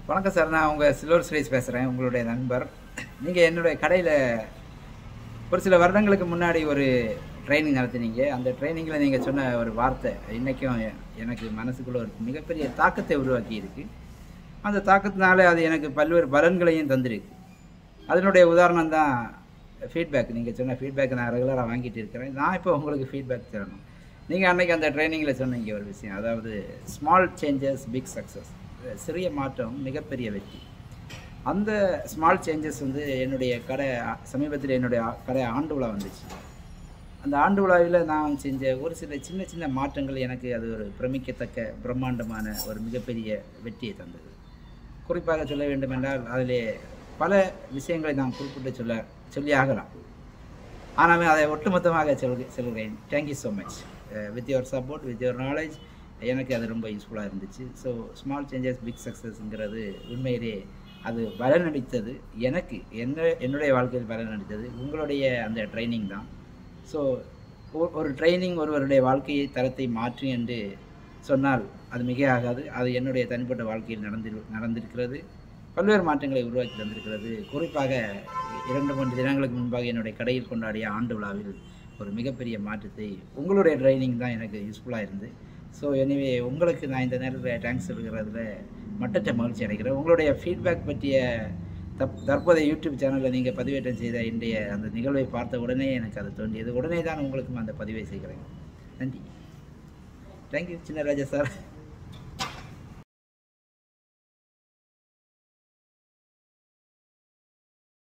வணக்கம் சார் நான் உங்கள் சில்வர் ஸ்ரீஸ் பேசுகிறேன் உங்களுடைய நண்பர் நீங்கள் என்னுடைய கடையில் ஒரு சில வருடங்களுக்கு முன்னாடி ஒரு ட்ரைனிங் நடத்தினீங்க அந்த ட்ரைனிங்கில் நீங்கள் சொன்ன ஒரு வார்த்தை இன்றைக்கும் எனக்கு மனசுக்குள்ள ஒரு மிகப்பெரிய தாக்கத்தை உருவாக்கி இருக்கு அந்த தாக்கத்தினால அது எனக்கு பல்வேறு பலன்களையும் தந்திருக்கு அதனுடைய உதாரணம் தான் ஃபீட்பேக் நீங்கள் சொன்ன ஃபீட்பேக் நான் ரெகுலராக வாங்கிட்டு இருக்கிறேன் நான் இப்போ உங்களுக்கு ஃபீட்பேக் தரணும் நீங்கள் அன்னைக்கு அந்த ட்ரைனிங்கில் சொன்னீங்க ஒரு விஷயம் அதாவது ஸ்மால் சேஞ்சஸ் பிக் சக்ஸஸ் சிறிய மாற்றம் மிகப்பெரிய வெற்றி அந்த ஸ்மால் சேஞ்சஸ் வந்து என்னுடைய கடை சமீபத்தில் என்னுடைய ஆ- கடை ஆண்டு விழா வந்துச்சு அந்த ஆண்டு விழாவில் நான் செஞ்ச ஒரு சில சின்ன சின்ன மாற்றங்கள் எனக்கு அது ஒரு பிரமிக்கத்தக்க பிரம்மாண்டமான ஒரு மிகப்பெரிய வெற்றியை தந்தது குறிப்பாக சொல்ல வேண்டுமென்றால் அதிலே பல விஷயங்களை நான் குறிப்பிட்டு சொல்ல சொல்லி ஆகலாம் ஆனாலும் அதை ஒட்டுமொத்தமாக சொல் சொல்கிறேன் thank you so much with your support with your knowledge எனக்கு அது ரொம்ப யூஸ்ஃபுல்லாக இருந்துச்சு ஸோ ஸ்மால் சேஞ்சஸ் பிக் சக்ஸஸ்ங்கிறது உண்மையிலே அது பலனளித்தது எனக்கு என்ன என்னுடைய வாழ்க்கையில் பலனளித்தது உங்களுடைய அந்த ட்ரைனிங் தான் ஸோ ஒரு ட்ரைனிங் ஒருவருடைய வாழ்க்கையை தரத்தை மாற்றி என்று சொன்னால் அது மிக ஆகாது அது என்னுடைய தனிப்பட்ட வாழ்க்கையில் நடந்து நடந்திருக்கிறது பல்வேறு மாற்றங்களை உருவாக்கி தந்திருக்கிறது குறிப்பாக இரண்டு மூன்று தினங்களுக்கு முன்பாக என்னுடைய கடையில் கொண்டாடிய ஆண்டு விழாவில் ஒரு மிகப்பெரிய மாற்றத்தை உங்களுடைய ட்ரைனிங் தான் எனக்கு யூஸ்ஃபுல்லாக இருந்து ஸோ எனிவே உங்களுக்கு நான் இந்த நேரத்தில் தேங்க்ஸ் சொல்கிறதுல மட்டற்ற மகிழ்ச்சி அடைகிறேன் உங்களுடைய ஃபீட்பேக் பற்றிய தப் தற்போதைய யூடியூப் சேனலில் நீங்கள் பதிவேற்றம் செய்த இன்றைய அந்த நிகழ்வை பார்த்த உடனே எனக்கு அது தோன்றியது உடனே தான் உங்களுக்கும் அந்த பதிவை செய்கிறேன் நன்றி தேங்க்யூ சின்ன ராஜா சார்